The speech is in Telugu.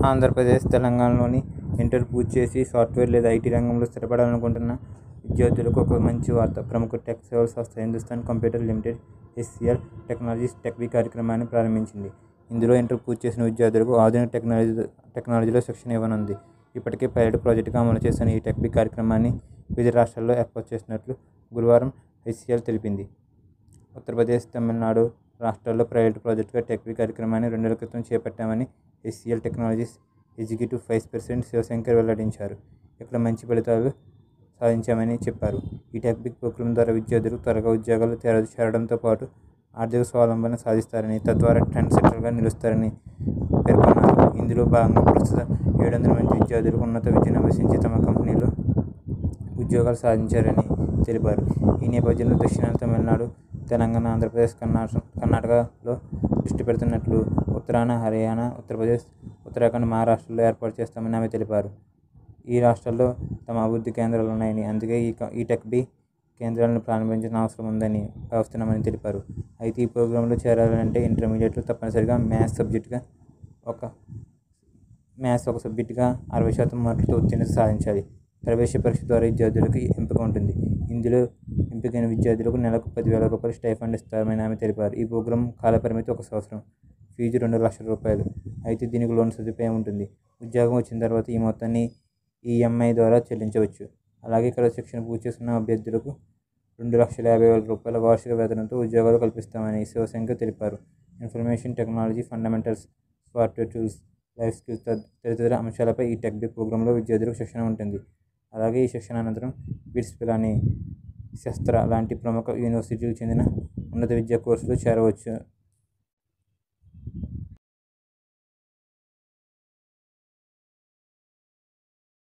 ఆంధ్రప్రదేశ్ తెలంగాణలోని ఇంటర్ పూర్తి చేసి సాఫ్ట్వేర్ లేదా ఐటీ రంగంలో స్థిరపడాలనుకుంటున్న విద్యార్థులకు ఒక మంచి వార్త ప్రముఖ టెక్ సేవల సంస్థ Hindustan computer limited HCL technologies టెక్వీ కార్యక్రమాన్ని ప్రారంభించింది ఇందులో ఇంటర్ పూర్తి చేసిన విద్యార్థులకు ఆధునిక టెక్నాలజీ టెక్నాలజీలో శిక్షణ ఇవ్వనుంది ఇప్పటికే పైలట్ ప్రాజెక్టుగా అమలు చేస్తున్న ఈ టెక్వీ కార్యక్రమాన్ని వివిధ రాష్ట్రాల్లో ఏర్పాటు చేసినట్లు గురువారం హెచ్సిఎల్ తెలిపింది ఉత్తరప్రదేశ్ తమిళనాడు రాష్ట్రాల్లో ప్రైవేట్ ప్రాజెక్టుగా టెక్వీ కార్యక్రమాన్ని రెండేళ్ల క్రితం చేపట్టామని HCL technologies executive vice president Shivshankar వెల్లడించారు ఇక్కడ మంచి ఫలితాలు సాధించామని చెప్పారు ఈ టెక్వీ ప్రోగ్రాం ద్వారా విద్యార్థులు త్వరగా ఉద్యోగాలు చేర చేరడంతో పాటు ఆర్థిక స్వావలంబన సాధిస్తారని తద్వారా ట్రెండ్ సెట్టర్గా నిలుస్తారని పేర్కొన్నారు ఇందులో భాగంగా ప్రస్తుతం ఏడు వందల మంది విద్యార్థులు ఉన్నత విద్యను అభ్యసించి తమ కంపెనీలో ఉద్యోగాలు సాధించారని తెలిపారు ఈ నేపథ్యంలో దక్షిణ తమిళనాడు తెలంగాణ ఆంధ్రప్రదేశ్ కర్ణాటక కర్ణాటకలో దృష్టి పెడుతున్నట్లు ఉత్తరాన హర్యానా ఉత్తరప్రదేశ్ ఉత్తరాఖండ్ మహారాష్ట్రలో ఏర్పాటు చేస్తామని ఆమె తెలిపారు ఈ రాష్ట్రాల్లో తమ అభివృద్ధి కేంద్రాలు ఉన్నాయని అందుకే ఈ క- ఈ టెక్ బి కేంద్రాలను ప్రారంభించిన అవసరం ఉందని భావిస్తున్నామని తెలిపారు అయితే ఈ ప్రోగ్రాంలో చేరాలంటే ఇంటర్మీడియట్లో తప్పనిసరిగా మ్యాథ్స్ సబ్జెక్టుగా ఒక మ్యాథ్స్ ఒక సబ్జెక్టుగా అరవై శాతం మార్కులతో ఉత్తీర్ణత సాధించాలి ప్రవేశ పరీక్ష ద్వారా విద్యార్థులకు ఎంపిక ఉంటుంది ఇందులో ఎంపికైన విద్యార్థులకు నెలకు పదివేల రూపాయలు స్టైఫండ్ ఇస్తారని ఆమె తెలిపారు ఈ ప్రోగ్రాం కాలపరిమితి ఒక సంవత్సరం ఫీజు రెండు లక్షల రూపాయలు అయితే దీనికి లోన్ సదుపాయం ఉంటుంది ఉద్యోగం వచ్చిన తర్వాత ఈ మొత్తాన్ని ఈఎంఐ ద్వారా చెల్లించవచ్చు అలాగే ఇక్కడ శిక్షణ పూర్తి చేసుకున్న అభ్యర్థులకు రెండు లక్షల యాభై వేల రూపాయల వార్షిక వేతనంతో ఉద్యోగాలు కల్పిస్తామని శివశంకర్ తెలిపారు information technology fundamentals software tools life skills తద్- తదితర అంశాలపై ఈ టెక్ బి ప్రోగ్రాంలో విద్యార్థులకు శిక్షణ ఉంటుంది అలాగే ఈ శిక్షణ అనంతరం బిట్స్ పిలాని శస్త్ర లాంటి ప్రముఖ యూనివర్సిటీలకు చెందిన ఉన్నత విద్యా కోర్సులు చేరవచ్చు